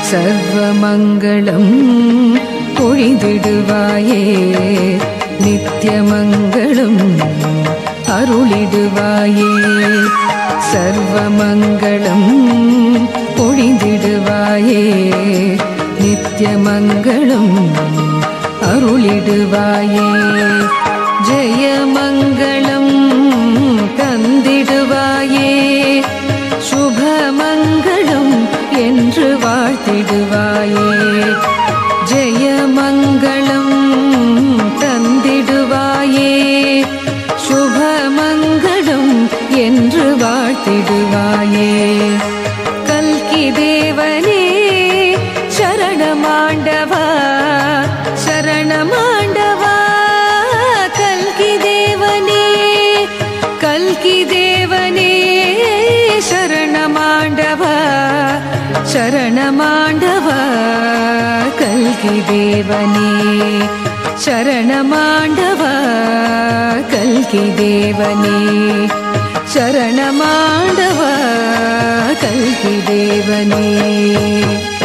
சர்வமங்களம் பொழிந்திடுவாயே நித்தியமங்களம் அருளிடுவாயே சர்வமங்களம் பொழிந்திடுவாயே நித்தியமங்களம் அருளிடுவாயே ஜெயமங்களம் தந்திடுவாயே சுபமங்களம் என்று வாழ்த்திடுவாயே ஜெயமங்களம் தந்திடுவாயே சுபமங்களம் என்று வாழ்த்திடுவாயே கல்கி தேவனே சரணமாண்டவா சரணமாண்டவா கல்கி தேவனே கல்கி தேவனே சரணமாண்டவா சரணமாண்டவா கல்கி தேவனே சரணமாண்டவா கல்கி தேவனே சரணமாண்டவா கல்கி தேவனே